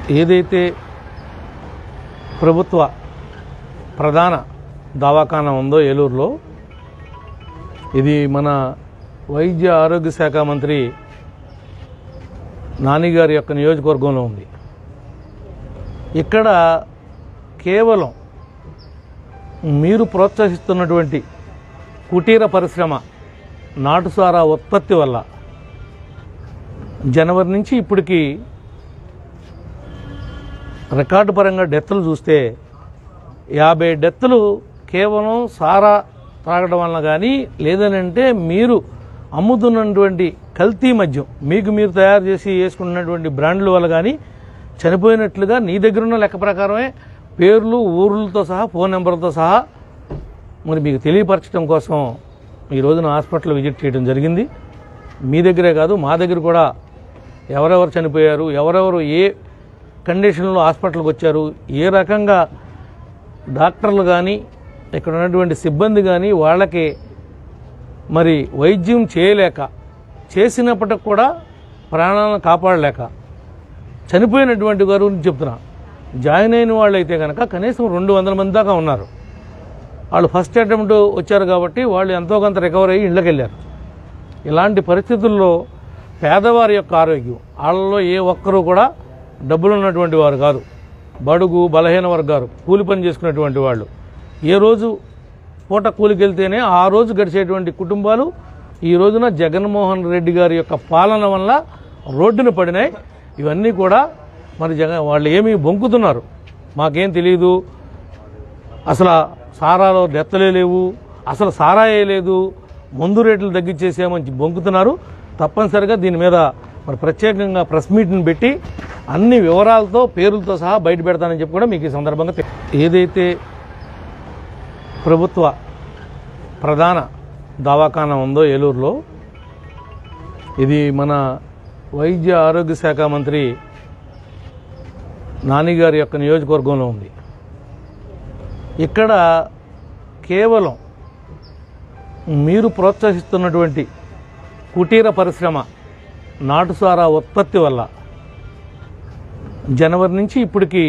ఏదైతే ప్రభుత్వ ప్రధాన దవాఖానా ఉందో ఏలూరులో ఇది మన వైద్య ఆరోగ్య శాఖ మంత్రి నానిగారి యొక్క నియోజకవర్గంలో ఉంది ఇక్కడ కేవలం మీరు ప్రోత్సహిస్తున్నటువంటి కుటీర పరిశ్రమ నాటుసారా ఉత్పత్తి వల్ల జనవరి నుంచి ఇప్పటికి రికార్డు పరంగా డెత్తులు చూస్తే యాభై డెత్తులు కేవలం సారా తాగడం వలన కానీ లేదనంటే మీరు అమ్ముతున్నటువంటి కల్తీ మద్యం మీకు మీరు తయారు చేసి వేసుకున్నటువంటి బ్రాండ్ల వల్ల కానీ చనిపోయినట్లుగా నీ దగ్గర ఉన్న లెక్క ప్రకారమే పేర్లు ఊర్లతో సహా ఫోన్ నెంబర్లతో సహా మరి మీకు తెలియపరచడం కోసం ఈ రోజున హాస్పిటల్ విజిట్ చేయడం జరిగింది మీ దగ్గరే కాదు మా దగ్గర కూడా ఎవరెవరు చనిపోయారు ఎవరెవరు ఏ కండిషన్లో హాస్పిటల్కి వచ్చారు ఏ రకంగా డాక్టర్లు కానీ ఇక్కడ ఉన్నటువంటి సిబ్బంది కానీ వాళ్ళకి మరి వైద్యం చేయలేక చేసినప్పటికి కూడా ప్రాణాలను కాపాడలేక చనిపోయినటువంటి వారు గురించి చెప్తున్నా జాయిన్ అయిన వాళ్ళు అయితే కనుక కనీసం రెండు వందల మంది దాకా ఉన్నారు వాళ్ళు ఫస్ట్ అటెంప్ట్ వచ్చారు కాబట్టి వాళ్ళు ఎంతో కొంత రికవర్ అయ్యి ఇళ్ళకి వెళ్ళారు ఇలాంటి పరిస్థితుల్లో పేదవారి యొక్క ఆరోగ్యం వాళ్ళలో ఏ ఒక్కరూ కూడా డబ్బులు ఉన్నటువంటి వారు కాదు బడుగు బలహీన వర్గాలు కూలి పని చేసుకునేటువంటి వాళ్ళు ఏ రోజు పూట కూలికి వెళ్తేనే ఆ రోజు గడిచేటువంటి కుటుంబాలు ఈ రోజున జగన్మోహన్ రెడ్డి గారి యొక్క పాలన వల్ల రోడ్డున పడినాయి ఇవన్నీ కూడా మరి జగన్ వాళ్ళు ఏమీ బొంకుతున్నారు మాకేం తెలియదు అసలు సారాలో డెత్తలే లేవు అసలు సారాయే లేదు మందు రేట్లు తగ్గించేసామని బొంకుతున్నారు తప్పనిసరిగా దీని మీద మరి ప్రత్యేకంగా ప్రెస్ మీట్ని పెట్టి అన్ని వివరాలతో పేర్లతో సహా బయట పెడతానని చెప్పి కూడా మీకు ఈ సందర్భంగా తె- ఏదైతే ప్రభుత్వ ప్రధాన దవాఖానా ఉందో ఏలూరులో ఇది మన వైద్య ఆరోగ్య శాఖ మంత్రి నానిగారి యొక్క నియోజకవర్గంలో ఉంది ఇక్కడ కేవలం మీరు ప్రోత్సహిస్తున్నటువంటి కుటీర పరిశ్రమ నాటుసారా ఉత్పత్తి వల్ల జనవరి నుంచి ఇప్పటికి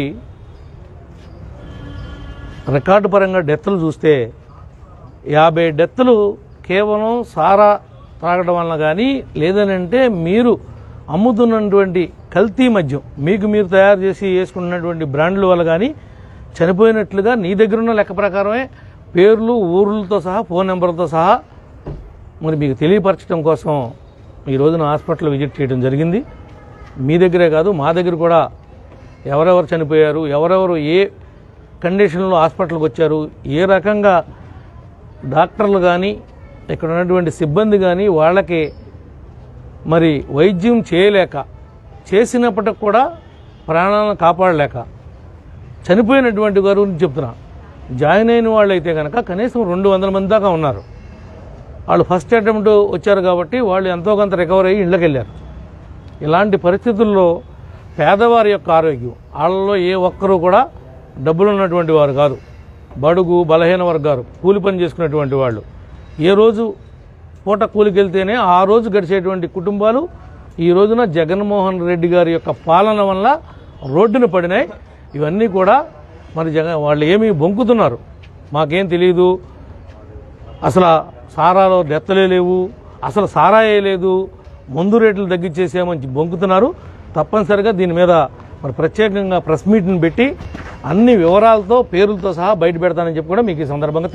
రికార్డు పరంగా డెత్తులు చూస్తే యాభై డెత్తులు కేవలం సారా తాగడం వలన కానీ లేదనంటే మీరు అమ్ముతున్నటువంటి కల్తీ మద్యం మీకు మీరు తయారు చేసి వేసుకున్నటువంటి బ్రాండ్ల వల్ల కానీ చనిపోయినట్లుగా నీ దగ్గర ఉన్న లెక్క ప్రకారమే పేర్లు ఊర్లతో సహా ఫోన్ నెంబర్లతో సహా మరి మీకు తెలియపరచడం కోసం ఈ రోజున హాస్పిటల్ విజిట్ చేయడం జరిగింది మీ దగ్గరే కాదు మా దగ్గర కూడా ఎవరెవరు చనిపోయారు ఎవరెవరు ఏ కండిషన్లో హాస్పిటల్కి వచ్చారు ఏ రకంగా డాక్టర్లు కానీ ఇక్కడ ఉన్నటువంటి సిబ్బంది కానీ వాళ్ళకి మరి వైద్యం చేయలేక చేసినప్పటికి కూడా ప్రాణాలను కాపాడలేక చనిపోయినటువంటి వారు గురించి చెప్తున్నా జాయిన్ అయిన వాళ్ళు అయితే కనుక కనీసం రెండు వందల మంది దాకా ఉన్నారు వాళ్ళు ఫస్ట్ అటెంప్ట్ వచ్చారు కాబట్టి వాళ్ళు ఎంతో కొంత రికవర్ అయ్యి ఇళ్ళకి వెళ్ళారు ఇలాంటి పరిస్థితుల్లో పేదవారి యొక్క ఆరోగ్యం వాళ్ళలో ఏ ఒక్కరూ కూడా డబ్బులు ఉన్నటువంటి వారు కాదు బడుగు బలహీన వర్గాలు కూలి పని చేసుకునేటువంటి వాళ్ళు ఏ రోజు పూట కూలికి వెళ్తేనే ఆ రోజు గడిచేటువంటి కుటుంబాలు ఈ రోజున జగన్మోహన్ రెడ్డి గారి యొక్క పాలన వల్ల రోడ్డున పడినాయి ఇవన్నీ కూడా మరి జగన్ వాళ్ళు ఏమీ బొంకుతున్నారు మాకేం తెలియదు అసలు సారాలో డెత్తలే లేవు అసలు సారాయే లేదు మందు రేట్లు తగ్గించేసామని బొంకుతున్నారు తప్పనిసరిగా దీని మీద మరి ప్రత్యేకంగా ప్రెస్ మీట్ని పెట్టి అన్ని వివరాలతో పేర్లతో సహా బయట పెడతానని చెప్పి కూడా మీకు ఈ సందర్భంగా